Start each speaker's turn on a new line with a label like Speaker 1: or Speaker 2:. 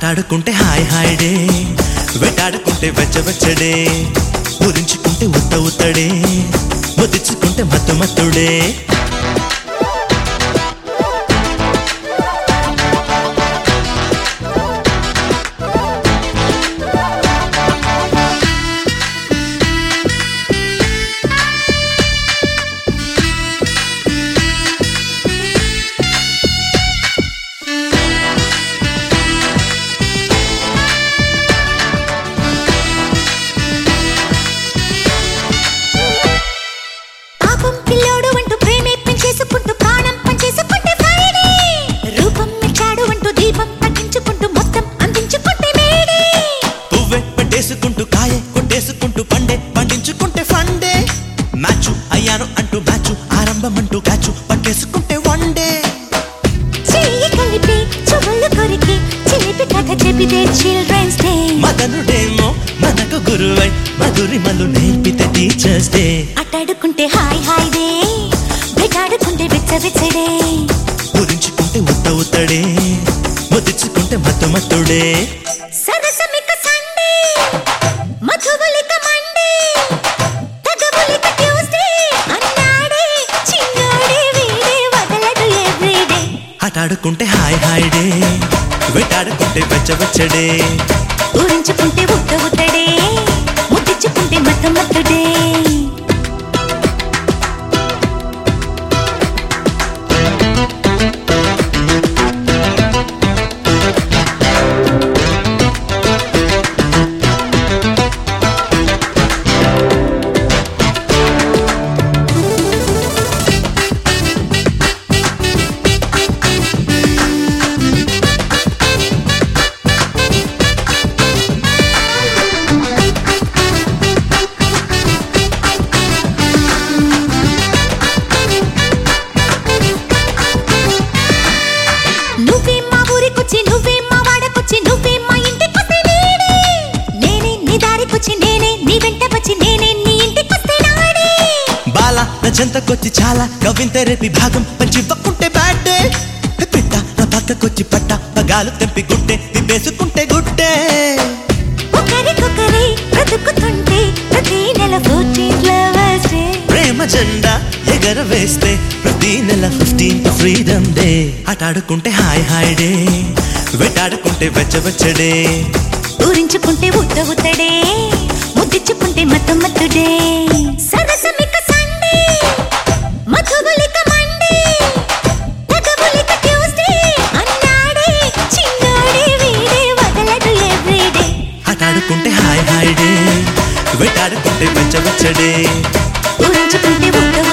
Speaker 1: ఆటాడుకుంటే hi hi day వెటాడుకుంటే వెచ్చ వెచ్చడే ఊరించుకుంటే ఉత్త ఉత్తడే ముదిచ్చుకుంటే మత్తు మత్తుడే
Speaker 2: పాపం పిల్లోడు అంటూ ప్రేమే పెంచేసుకుంటూ ప్రాణం పంచేసుకుంటే ఫ్రైడే రూపం మెచ్చాడు అంటూ దీపం పట్టించుకుంటూ మొత్తం అందించుకుంటే మేడే
Speaker 1: పువ్వే పెట్టేసుకుంటూ కాయే కొట్టేసుకుంటూ పండే పండించుకుంటే ఫండే మ్యాచు అయ్యాను అంటూ మ్యాచు ఆరంభం అంటూ గాచు పట్టేసుకుంటే వన్ డే
Speaker 2: చెయ్యి కలిపి చువ్వలు కొరికి చిలిపి కథ చెబితే చిల్డ్రన్స్ డే
Speaker 1: మదనుడేమో మనకు గురువై మధురిమలు నేర్పితే టీచర్స్ డే
Speaker 2: అట్టాడుకుంటే హాయ్ హాయ్ డే వెటాడుకుంటే విచ్చ విచ్చడే
Speaker 1: ఊరించుకుంటే ఉత్త ఉత్తడే ముదిచ్చుకుంటే మత్తు మత్తుడే
Speaker 2: సరసమిక సండే మధుబలిక మండే తగబలిక ట్యూస్డే అన్నాడే చిన్నోడే వీడే వదలడు ఎవ్రీడే
Speaker 1: ఆటాడుకుంటే హాయ్ హాయ్ డే వెటాడుకుంటే వెచ్చ వెచ్చడే
Speaker 2: ఊరించుకుంటే ఉత్త ఉత్తడే ముద్దిచ్చుకుంటే మత్తు మత్తుడే నువ్వే మా ఊరికొచ్చి నువ్వే మా వాడకొచ్చి నువ్వే మా ఇంటికొస్తే నేనే నేనే నీ దారికొచ్చి నేనే నీ వెంట వచ్చి నేనే నీ ఇంటికొస్తే నాడే
Speaker 1: బాల నా చెంతకొచ్చి చాలా కవింత రేపి భాగం పంచివ్వకుంటే బ్యాడ్ డే పిట్ట నా పక్కకొచ్చి పట్ట పగాలు తెంపి గుట్టే విప్పేసుకుంటే గుట్టే
Speaker 2: ఒకరికొకరే బ్రతుకుతుంటే ప్రతి నెల ఫోర్టీన్ ఫ్లవర్స్ డే
Speaker 1: ప్రేమ జెండా ఎగర వేస్తే ప్రతి నెల ఫిఫ్టీన్త్ ఫ్రీడమ్ డే ఆటాడుకుంటే హాయ్ హాయ్ డే వెటాడుకుంటే వెచ్చ వెచ్చడే
Speaker 2: ఊరించుకుంటే ఉత్త ఉత్తడే ముద్దిచ్చుకుంటే మత్తు మత్తుడే సరసమిక సండే మధుబలిక మండే తగబలిక ట్యూస్డే అన్నాడే చిన్నోడే వీడే వదలడు ఎవ్రీడే
Speaker 1: ఆటాడుకుంటే హాయ్ హాయ్ డే వెటాడుకుంటే వెచ్చ వెచ్చడే
Speaker 2: ఊరించుకుంటే ఉత్త